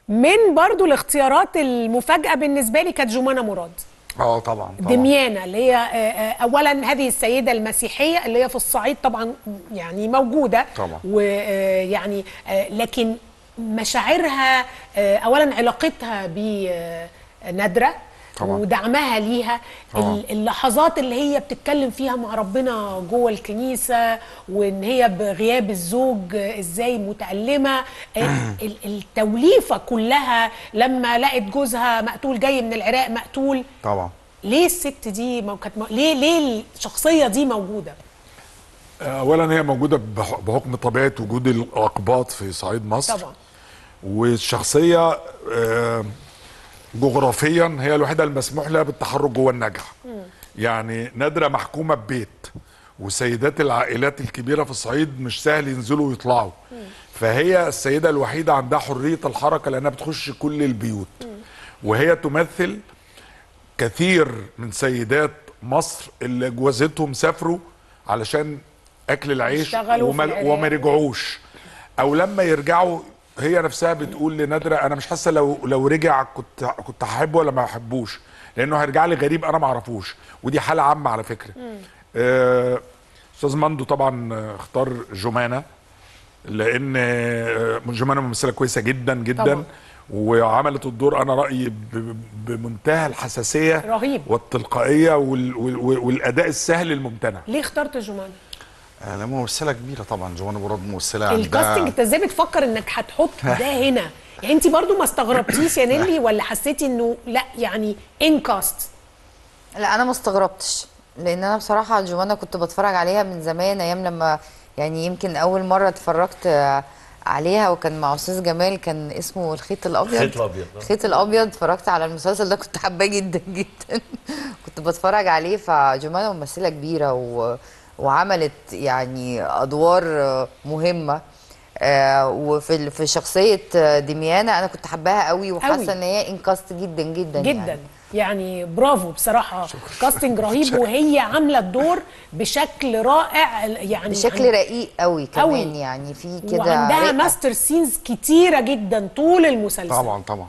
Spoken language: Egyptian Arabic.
من برضو الاختيارات المفاجاه بالنسبه لي كانت جمانه مراد اه طبعا طبعا دميانة اللي هي آه، آه، اولا هذه السيده المسيحيه اللي هي في الصعيد طبعا يعني موجوده طبعا. ويعني لكن مشاعرها آه، اولا علاقتها بندره طبعا. ودعمها ليها طبعا. ال- اللحظات اللي هي بتتكلم فيها مع ربنا جوه الكنيسه وان هي بغياب الزوج آه، ازاي متألمه آه، ال- التوليفه كلها لما لقت جوزها مقتول جاي من العراق مقتول طبعا ليه الست دي مو كانت مو- ليه ليه الشخصيه دي موجوده اولا هي موجوده بح- بحكم طبيعه وجود الاقباط في صعيد مصر طبعا والشخصيه آه، جغرافيا هي الوحيده المسموح لها بالتحرك جوه النجع يعني نادره محكومه ببيت وسيدات العائلات الكبيره في الصعيد مش سهل ينزلوا ويطلعوا فهي السيده الوحيده عندها حريه الحركه لانها بتخش كل البيوت وهي تمثل كثير من سيدات مصر اللي جوازتهم سافروا علشان اكل العيش يشتغلوا في وما, العراق. وما رجعوش او لما يرجعوا هي نفسها بتقول لنادره انا مش حاسه لو لو رجع كنت كنت هحبه ولا ما احبوش لانه هيرجع لي غريب انا ما اعرفوش ودي حاله عامه على فكره آه، استاذ مندو طبعا آه، اختار جمانه لان آه، جمانه ممثله كويسه جدا جدا طبعا. وعملت الدور انا رايي ب- بمنتهى الحساسيه رهيب. والتلقائيه وال وال والاداء السهل الممتنع ليه اخترت جمان آه، لا ممثله كبيره طبعا جوانا مراد ممثله عندها الكاستنج انت ازاي بتفكر انك هتحط ده هنا يعني انت برضو ما استغربتيش يا نيلي ولا حسيتي انه لا يعني ان كاست لا انا ما استغربتش لان انا بصراحه جوانا كنت بتفرج عليها من زمان ايام لما يعني يمكن اول مره اتفرجت آه، عليها وكان مع استاذ جمال كان اسمه الخيط الابيض الخيط الأبيض، آه. الخيط الابيض اتفرجت على المسلسل ده كنت حباه جدا جدا كنت بتفرج عليه فجمانة ممثله كبيره و... وعملت يعني ادوار آه، مهمه آه وفي ال- في شخصيه آه، دميانه انا كنت حباها قوي قوي. وحاسه ان هي انكاست جدا جدا جدا يعني. يعني برافو بصراحه كاستنج رهيب وهي عامله الدور بشكل رائع يعني بشكل عن- رقيق قوي كمان قوي. يعني في كده وعندها رقة. ماستر سينز كتيره جدا طول المسلسل طبعا طبعا